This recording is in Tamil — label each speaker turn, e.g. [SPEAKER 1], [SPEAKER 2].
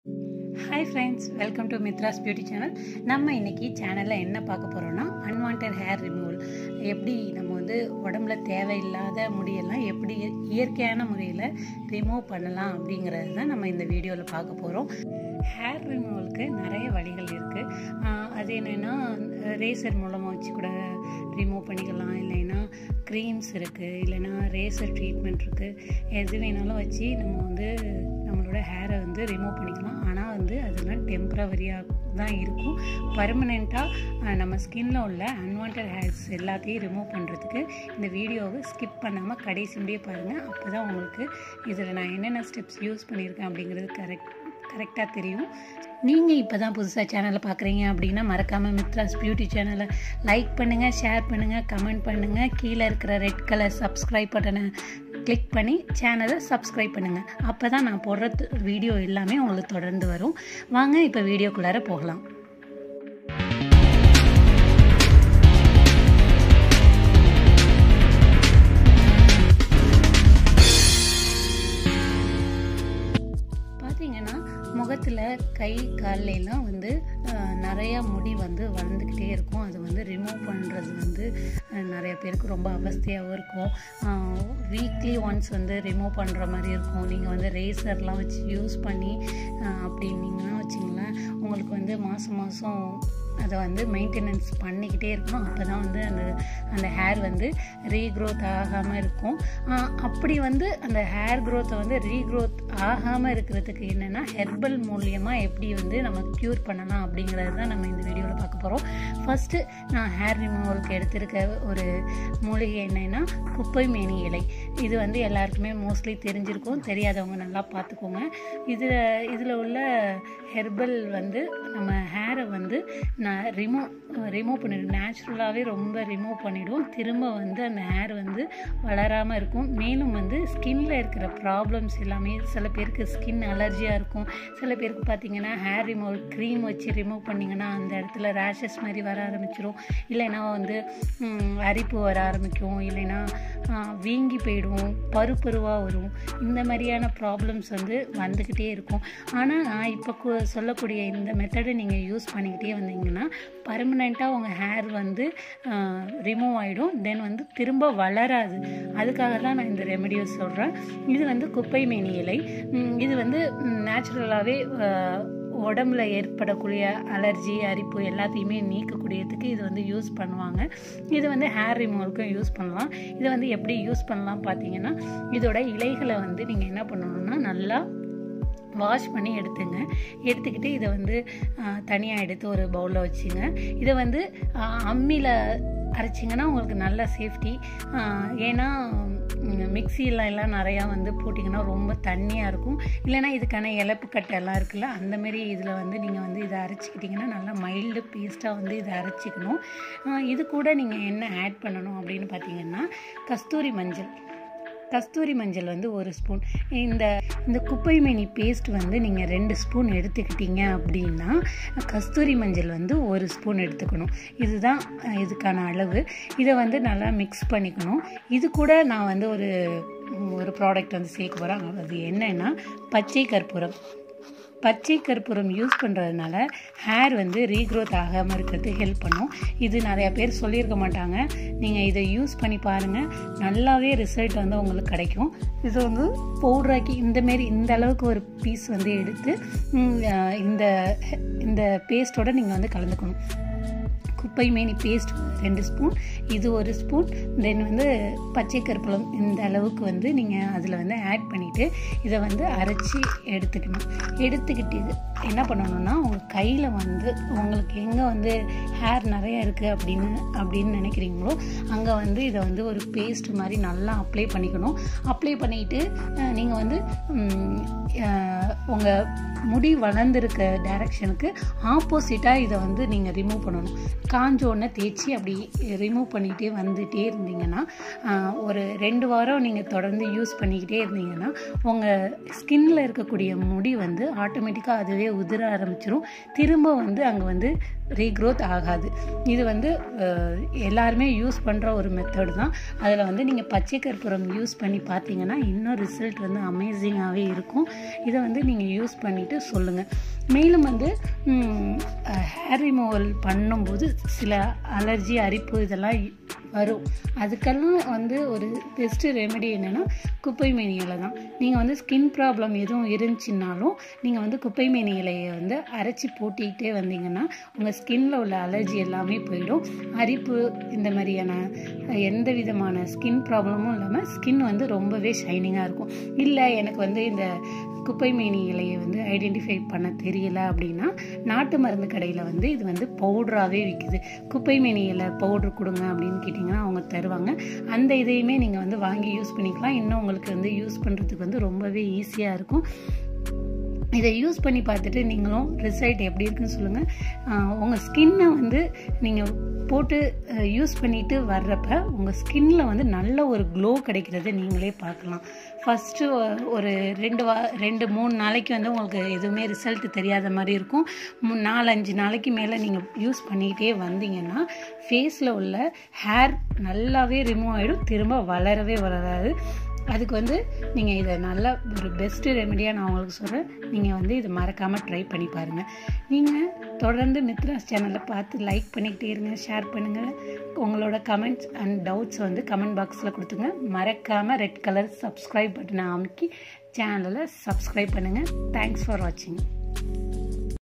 [SPEAKER 1] hi friends welcome to Mithras beauty channel நம்ம இன்னைக்கு சேனலில் என்ன பார்க்க போகிறோம்னா அன்வான்ட் ஹேர் ரிமூவல் எப்படி நம்ம வந்து உடம்புல தேவையில்லாத முடியெல்லாம் எப்படி இயற்கையான முறையில் ரிமூவ் பண்ணலாம் அப்படிங்கிறது தான் நம்ம இந்த வீடியோவில் பார்க்க போகிறோம் ஹேர் ரிமூவலுக்கு நிறைய வழிகள் இருக்குது அது என்னென்னா ரேசர் மூலமாக வச்சு கூட ரிமூவ் பண்ணிக்கலாம் இல்லைன்னா க்ரீம்ஸ் இருக்குது இல்லைன்னா ரேசர் ட்ரீட்மெண்ட் இருக்குது எது வேணாலும் வச்சு நம்ம வந்து நம்மளோட ஹேரை வந்து ரிமூவ் பண்ணிக்கலாம் ஆனால் வந்து அதெல்லாம் டெம்ப்ரவரியாக தான் இருக்கும் பர்மனெண்ட்டாக நம்ம ஸ்கின்ல உள்ள அன்வான்ட் ஹேர்ஸ் எல்லாத்தையும் ரிமூவ் பண்ணுறதுக்கு இந்த வீடியோவை ஸ்கிப் பண்ணாமல் கடைசி முடிய பாருங்கள் அப்போ தான் உங்களுக்கு இதில் நான் என்னென்ன ஸ்டெப்ஸ் யூஸ் பண்ணியிருக்கேன் அப்படிங்கிறது கரெக்ட் கரெக்டாக தெரியும் நீங்கள் இப்போ தான் புதுசாக சேனலை பார்க்குறீங்க அப்படின்னா மறக்காமல் மித்ராஸ் பியூட்டி சேனலை லைக் பண்ணுங்கள் ஷேர் பண்ணுங்கள் கமெண்ட் பண்ணுங்கள் கீழே இருக்கிற ரெட் கலர் சப்ஸ்கிரைப் பட்டனை கிளிக் பண்ணி சேனலை சப்ஸ்கிரைப் பண்ணுங்கள் அப்போ தான் நான் போடுற வீடியோ எல்லாமே உங்களுக்கு தொடர்ந்து வரும் வாங்க இப்போ வீடியோக்குள்ளார போகலாம் பார்த்தீங்கன்னா முகத்தில் கை கால்லாம் வந்து நிறையா முடி வந்து வளர்ந்துக்கிட்டே இருக்கும் அது வந்து ரிமூவ் பண்ணுறது வந்து நிறைய பேருக்கு ரொம்ப அவஸ்தையாகவும் இருக்கும் வீக்லி ஒன்ஸ் வந்து ரிமூவ் பண்ணுற மாதிரி இருக்கும் நீங்கள் வந்து ரேசர்லாம் வச்சு யூஸ் பண்ணி அப்படின்னீங்கன்னா வச்சிங்களேன் உங்களுக்கு வந்து மாதம் மாதம் அதை வந்து மெயின்டெனன்ஸ் பண்ணிக்கிட்டே இருக்கணும் அப்போ தான் வந்து அந்த அந்த ஹேர் வந்து ரீக்ரோத் ஆகாமல் இருக்கும் அப்படி வந்து அந்த ஹேர் க்ரோத்தை வந்து ரீக்ரோத் ஆகாமல் இருக்கிறதுக்கு என்னென்னா ஹெர்பல் மூலியமாக எப்படி வந்து நம்ம க்யூர் பண்ணலாம் அப்படிங்கிறது தான் நம்ம இந்த வீடியோவில் பார்க்க போகிறோம் ஃபஸ்ட்டு நான் ஹேர் ரிமூவலுக்கு எடுத்திருக்க ஒரு மூலிகை என்னென்னா குப்பை மேனி இலை இது வந்து எல்லாருக்குமே மோஸ்ட்லி தெரிஞ்சிருக்கும் தெரியாதவங்க நல்லா பார்த்துக்கோங்க இதில் இதில் உள்ள ஹெர்பல் வந்து நம்ம ஹேரை வந்து நான் ரிமூவ் ரிமூவ் பண்ணிவிடும் நேச்சுரலாகவே ரொம்ப ரிமூவ் பண்ணிவிடும் திரும்ப வந்து அந்த ஹேர் வந்து வளராமல் இருக்கும் மேலும் வந்து ஸ்கின்னில் இருக்கிற ப்ராப்ளம்ஸ் எல்லாமே சில பேருக்கு ஸ்கின் அலர்ஜியாக இருக்கும் சில பேருக்கு பார்த்தீங்கன்னா ஹேர் ரிமூவல் க்ரீம் வச்சு ரிமூவ் பண்ணிங்கன்னா அந்த இடத்துல ரேஷஸ் மாதிரி வர ஆரம்பிச்சிடும் இல்லைன்னா வந்து அரிப்பு வர ஆரம்பிக்கும் இல்லைன்னா வீங்கி போயிடும் பருப்பருவாக வரும் இந்த மாதிரியான ப்ராப்ளம்ஸ் வந்து வந்துக்கிட்டே இருக்கும் ஆனால் நான் இப்போ சொல்லக்கூடிய இந்த மெத்தடை நீங்கள் யூஸ் பண்ணிக்கிட்டே வந்தீங்கன்னா பர்மனெண்ட்டாக உங்கள் ஹேர் வந்து ரிமூவ் ஆகிடும் தென் வந்து திரும்ப வளராது அதுக்காக தான் நான் இந்த ரெமெடியை சொல்கிறேன் இது வந்து குப்பை மேனி இலை இது வந்து நேச்சுரலாகவே உடம்புல ஏற்படக்கூடிய அலர்ஜி அரிப்பு எல்லாத்தையுமே நீக்கக்கூடியதுக்கு இது வந்து யூஸ் பண்ணுவாங்க இது வந்து ஹேர் ரிமூவலுக்கும் யூஸ் பண்ணலாம் இதை வந்து எப்படி யூஸ் பண்ணலாம் பார்த்தீங்கன்னா இதோட இலைகளை வந்து நீங்கள் என்ன பண்ணணும்னா நல்லா வாஷ் பண்ணி எடுத்துங்க எடுத்துக்கிட்டு இதை வந்து தனியாக எடுத்து ஒரு பவுலில் வச்சுங்க இதை வந்து அம்மியில் அரைச்சிங்கன்னா உங்களுக்கு நல்ல சேஃப்டி ஏன்னா மிக்சியில் எல்லாம் நிறையா வந்து போட்டிங்கன்னா ரொம்ப தண்ணியாக இருக்கும் இல்லைனா இதுக்கான இழப்பு கட்டை எல்லாம் இருக்குல்ல அந்தமாரி இதில் வந்து நீங்கள் வந்து இதை அரைச்சிக்கிட்டிங்கன்னா நல்லா மைல்டு பேஸ்ட்டாக வந்து இதை அரைச்சிக்கணும் இது கூட நீங்கள் என்ன ஆட் பண்ணணும் அப்படின்னு பார்த்தீங்கன்னா கஸ்தூரி மஞ்சள் கஸ்தூரி மஞ்சள் வந்து ஒரு ஸ்பூன் இந்த இந்த குப்பை மேனி பேஸ்ட் வந்து நீங்கள் ரெண்டு ஸ்பூன் எடுத்துக்கிட்டீங்க அப்படின்னா கஸ்தூரி மஞ்சள் வந்து ஒரு ஸ்பூன் எடுத்துக்கணும் இதுதான் இதுக்கான அளவு இதை வந்து நல்லா மிக்ஸ் பண்ணிக்கணும் இது கூட நான் வந்து ஒரு ஒரு ப்ராடக்ட் வந்து சேர்க்க போகிறேன் அது என்னென்னா பச்சை கற்பூரம் பச்சை கற்பூரம் யூஸ் பண்ணுறதுனால ஹேர் வந்து ரீக்ரோத் ஆகாமல் இருக்கிறதுக்கு ஹெல்ப் பண்ணும் இது நிறையா பேர் சொல்லியிருக்க மாட்டாங்க நீங்கள் இதை யூஸ் பண்ணி பாருங்கள் நல்லாவே ரிசல்ட் வந்து உங்களுக்கு கிடைக்கும் இது வந்து பவுட்ராக்கி இந்தமாரி இந்த அளவுக்கு ஒரு பீஸ் வந்து எடுத்து இந்த இந்த பேஸ்ட்டோட நீங்கள் வந்து கலந்துக்கணும் குப்பை மேனி பேஸ்ட் ரெண்டு ஸ்பூன் இது ஒரு ஸ்பூன் தென் வந்து பச்சை கருப்பலம் இந்த அளவுக்கு வந்து நீங்கள் அதில் வந்து ஆட் பண்ணிவிட்டு இதை வந்து அரைச்சி எடுத்துக்கணும் எடுத்துக்கிட்டு என்ன பண்ணணும்னா உங்கள் கையில் வந்து உங்களுக்கு எங்கே வந்து ஹேர் நிறையா இருக்குது அப்படின்னு அப்படின்னு நினைக்கிறீங்களோ அங்கே வந்து இதை வந்து ஒரு பேஸ்ட் மாதிரி நல்லா அப்ளை பண்ணிக்கணும் அப்ளை பண்ணிவிட்டு நீங்கள் வந்து உங்கள் முடி வளர்ந்துருக்க டைரக்ஷனுக்கு ஆப்போசிட்டாக இதை வந்து நீங்கள் ரிமூவ் பண்ணணும் காஞ்சோடனே தேய்ச்சி அப்படி ரிமூவ் பண்ணிக்கிட்டே வந்துகிட்டே இருந்தீங்கன்னா ஆஹ், ஒரு ரெண்டு வாரம் நீங்கள் தொடர்ந்து யூஸ் பண்ணிக்கிட்டே இருந்தீங்கன்னா உங்கள் ஸ்கின்ல இருக்கக்கூடிய முடி வந்து ஆட்டோமேட்டிக்காக அதுவே உதிர ஆரம்பிச்சிரும் திரும்ப வந்து அங்கே வந்து ரீக்ரோத் ஆகாது இது வந்து அஹ், எல்லாருமே யூஸ் பண்ணுற ஒரு மெத்தட் தான் அதில் வந்து நீங்கள் பச்சை கற்பூரம் யூஸ் பண்ணி பார்த்தீங்கன்னா இன்னும் ரிசல்ட் வந்து அமேசிங்காகவே இருக்கும் இதை வந்து நீங்கள் யூஸ் பண்ணிவிட்டு சொல்லுங்கள் மேலும் வந்து ஹேர் ரிமூவல் பண்ணும்போது சில அலர்ஜி அரிப்பு இதெல்லாம் வரும் அதுக்கெல்லாம் வந்து ஒரு பெஸ்ட்டு ரெமெடி என்னென்னா குப்பை மேனி இலை தான் நீங்கள் வந்து ஸ்கின் ப்ராப்ளம் எதுவும் இருந்துச்சுன்னாலும் நீங்கள் வந்து குப்பை மேனி இலையை வந்து அரைச்சி போட்டிக்கிட்டே வந்தீங்கன்னா உங்கள் ஸ்கின்ல உள்ள அலர்ஜி எல்லாமே போயிடும் அரிப்பு இந்த மாதிரியான எந்த விதமான ஸ்கின் ப்ராப்ளமும் இல்லாமல் ஸ்கின் வந்து ரொம்பவே ஷைனிங்காக இருக்கும் இல்லை எனக்கு வந்து இந்த குப்பை மேனி இலையை வந்து ஐடென்டிஃபை பண்ண தெரியல அப்படின்னா நாட்டு மருந்து கடையில் வந்து இது வந்து பவுடராகவே விற்குது குப்பை மேனி இலை பவுடர் கொடுங்க அப்படின்னு கேட்டிங்கன்னா அவங்க தருவாங்க அந்த இதையுமே நீங்கள் வந்து வாங்கி யூஸ் பண்ணிக்கலாம் இன்னும் உங்களுக்கு வந்து யூஸ் பண்ணுறதுக்கு வந்து ரொம்பவே ஈஸியாக இருக்கும் இதை யூஸ் பண்ணி பார்த்துட்டு நீங்களும் ரிசல்ட் எப்படி இருக்குன்னு சொல்லுங்கள் உங்கள் ஸ்கின்னை வந்து நீங்கள் போட்டு யூஸ் பண்ணிட்டு வர்றப்ப உங்கள் ஸ்கின்ல வந்து நல்ல ஒரு க்ளோ கிடைக்கிறத நீங்களே பார்க்கலாம் ஃபஸ்ட்டு ஒரு ரெண்டு வா ரெண்டு மூணு நாளைக்கு வந்து உங்களுக்கு எதுவுமே ரிசல்ட் தெரியாத மாதிரி இருக்கும் மூ- நாலஞ்சு நாளைக்கு மேலே நீங்கள் யூஸ் பண்ணிக்கிட்டே வந்தீங்கன்னா ஃபேஸில் உள்ள ஹேர் நல்லாவே ரிமூவ் ஆகிடும் திரும்ப வளரவே வளராது அதுக்கு வந்து நீங்கள் இதை நல்ல ஒரு பெஸ்ட்டு ரெமெடியாக நான் உங்களுக்கு சொல்கிறேன் நீங்கள் வந்து இதை மறக்காமல் ட்ரை பண்ணி பாருங்கள் நீங்கள் தொடர்ந்து மித்ராஸ் சேனலை பார்த்து லைக் பண்ணிக்கிட்டே இருங்க ஷேர் பண்ணுங்கள் உங்களோட கமெண்ட்ஸ் அண்ட் டவுட்ஸ் வந்து கமெண்ட் பாக்ஸில் கொடுத்துங்க மறக்காமல் ரெட் கலர் சப்ஸ்கிரைப் பட்டனை அமுக்கி சேனலை சப்ஸ்கிரைப் பண்ணுங்கள் தேங்க்ஸ் ஃபார் வாட்சிங்